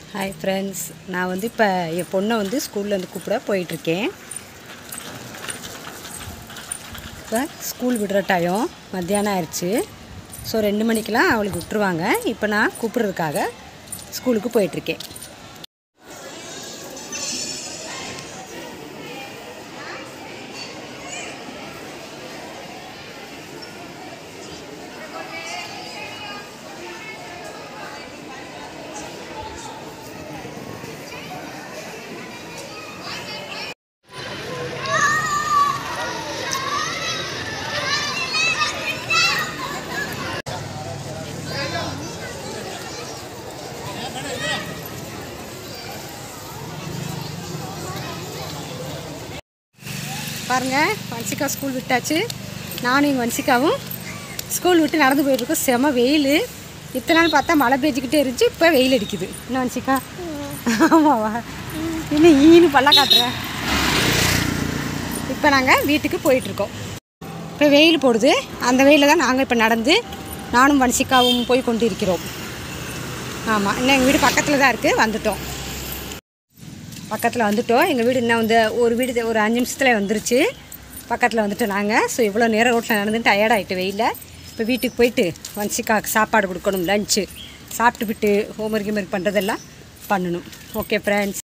hi friends நான் வந்து இப்போ என் பொண்ணை வந்து ஸ்கூல்லேருந்து கூப்பிட போயிட்டுருக்கேன் இப்போ ஸ்கூல் விடுற டைம் மத்தியானம் ஆயிடுச்சு ஸோ ரெண்டு மணிக்கெலாம் அவளுக்கு விட்டுருவாங்க இப்போ நான் கூப்பிட்றதுக்காக ஸ்கூலுக்கு போயிட்டுருக்கேன் பாருங்கள் வன்சிகா ஸ்கூல் விட்டாச்சு நானும் எங்கள் வன்சிகாவும் ஸ்கூல் விட்டு நடந்து போயிட்டுருக்கோம் செம வெயில் இத்தனை நாள் பார்த்தா மழை பெஞ்சிக்கிட்டே இருந்துச்சு இப்போ வெயில் அடிக்குது என்ன வன்சிகா ஆமாவா இன்னும் ஈனு பல்ல காட்டுறேன் இப்போ நாங்கள் வீட்டுக்கு போயிட்டுருக்கோம் இப்போ வெயில் போடுது அந்த வெயிலில் தான் நாங்கள் இப்போ நடந்து நானும் வன்சிகாவும் போய் கொண்டு இருக்கிறோம் ஆமாம் இன்னும் எங்கள் வீடு பக்கத்தில் தான் இருக்குது வந்துட்டோம் பக்கத்தில் வந்துட்டோம் எங்கள் வீடு இன்னும் வந்து ஒரு வீடு ஒரு அஞ்சு நிமிஷத்தில் வந்துருச்சு பக்கத்தில் வந்துட்டோம் நாங்கள் ஸோ இவ்வளோ நேரம் ரோட்டில் நடந்து டயர்ட் ஆகிட்டு வெயிலில் இப்போ வீட்டுக்கு போயிட்டு வன்சிக்காக்கு சாப்பாடு கொடுக்கணும் லஞ்சு சாப்பிட்டு விட்டு ஹோம்ஒர்க் கீம்ஒர்க் பண்ணுறதெல்லாம் பண்ணணும் ஓகே ஃப்ரெண்ட்ஸ்